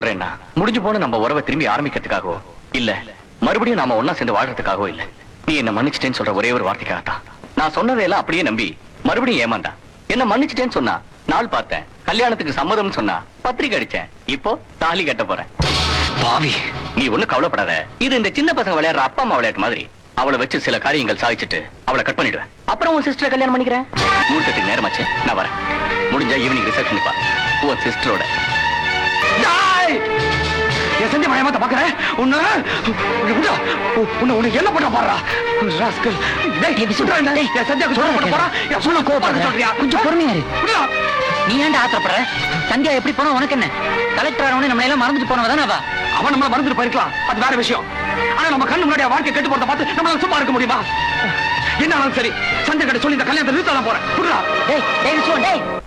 சொல்றேன்னா முடிஞ்சு போன நம்ம உறவை திரும்பி ஆரம்பிக்கிறதுக்காகவோ இல்ல மறுபடியும் நாம ஒன்னா சேர்ந்து வாழ்றதுக்காகவோ இல்ல நீ என்ன மன்னிச்சிட்டேன்னு சொல்ற ஒரே ஒரு வார்த்தைக்காக தான் நான் சொன்னதையெல்லாம் அப்படியே நம்பி மறுபடியும் ஏமாந்தா என்ன மன்னிச்சிட்டேன்னு சொன்னா நாள் பார்த்தேன் கல்யாணத்துக்கு சம்மதம்னு சொன்னா பத்திரிக்கை அடிச்சேன் இப்போ தாலி கட்ட போறேன் பாவி நீ ஒண்ணு கவலைப்படாத இது இந்த சின்ன பசங்க விளையாடுற அப்பா அம்மா விளையாட்டு மாதிரி அவளை வச்சு சில காரியங்கள் சாதிச்சுட்டு அவளை கட் பண்ணிடுவேன் அப்புறம் உன் சிஸ்டரை கல்யாணம் பண்ணிக்கிறேன் முகூர்த்தத்துக்கு நேரமாச்சு நான் வரேன் முடிஞ்சா ஈவினிங் ரிசப்ஷன் பா உன் சிஸ்டரோட டேய்! என் செஞ்ச மயமாத்த பாக்குறேன் உன்ன உன்னை விடா. உ- உன்னை உன்னை என்ன பண்ண பாடுறா ராஸ்கல் டேய் சொல்றேன் டேய் என் சந்தியாக்கு சொல்ல போட போறா என் சொல்ல கோவப்படுற சொல்றியா கொஞ்சம் பொறுமையா இரு. விடா. நீ ஏன்டா ஆத்திரப்படுற சந்தியா எப்படி போனா உனக்கு என்ன கலெக்டர் ஆனவனே நம்மள எல்லாம் மறந்துட்டு போனவ தானே அவ அவன் நம்மள மறந்துட்டு போயிருக்கலாம் அது வேற விஷயம் ஆனா நம்ம கண்ணு முன்னாடி அவன் வாழ்க்கை கெட்டு போறத பார்த்து நம்மளால சும்மா இருக்க முடியுமா என்ன ஆனாலும் சரி சந்தியா கிட்ட சொல்லி இந்த கல்யாணத்தை நிறுத்தலாம் போறேன் விடுடா டேய் டேய் விஷ்வா, டேய்